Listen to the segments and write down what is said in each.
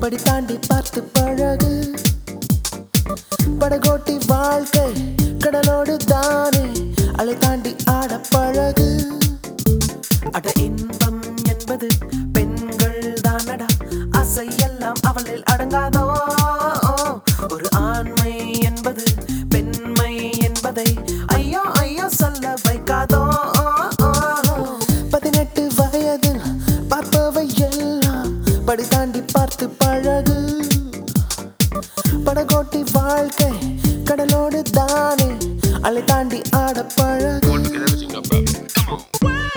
படி தாண்டி பார்த்து பழகு படகோட்டி வாழ்க்கை கடலோடு தானே அலை தாண்டி ஆட பழகு அட இன்பம் என்பது பெண்கள் தானடா ஆசை எல்லாம் அவளில் அடங்காதோ ஒரு ஆண்மை என்பது பெண்மை என்பதை ஐயோ ஐயோ சொல்ல வைக்காதோ பதினெட்டு வயதில் பார்ப்பவை எல்லாம் படி தாண்டி பார்த்து பழகு படகோட்டி வாழ்க்கை கடலோடு தானே அலை தாண்டி ஆட பழகு Want to get everything up, brother. Come on.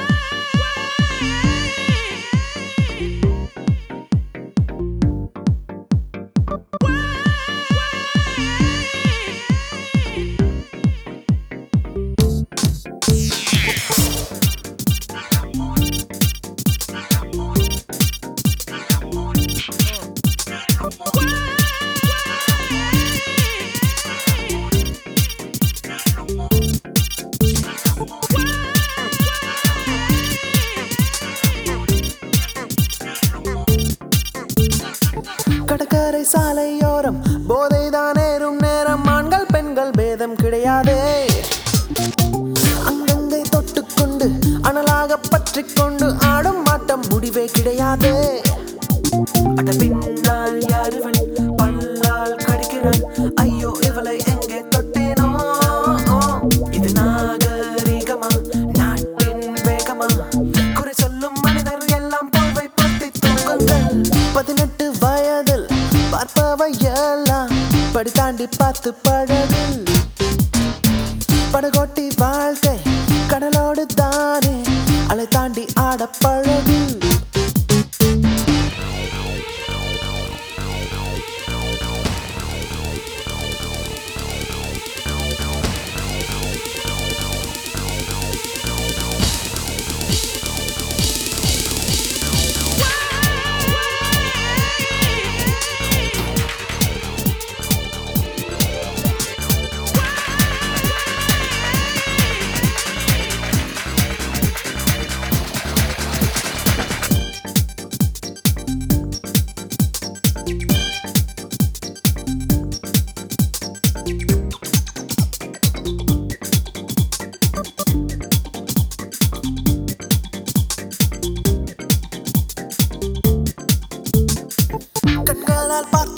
கடற்கரை சாலையோரம் போதைதான் ஏறும் நேரம் ஆண்கள் பெண்கள் பேதம் கிடையாதே அங்கங்கே தொட்டுக்கொண்டு அனலாக பற்றிக் கொண்டு ஆடும் ஆட்டம் முடிவே கிடையாது அட பின்னால் யாருவன் பல்லால் கடிக்கிறான் ஐயோ இவளை எங்கே தொட்டேனோ இது நாகரிகமா நாட்டின் வேகமா குறை சொல்லும் மனிதர் எல்லாம் போவை பத்தி தூங்குங்கள் பதினெட்டு வயதில் பார்ப்பவை எல்லாம் படி தாண்டி பார்த்து பழகு படகோட்டி வாழ்க்கை கடலோடு தானே அலை தாண்டி ஆட பழகு கண்களால் பார்த்து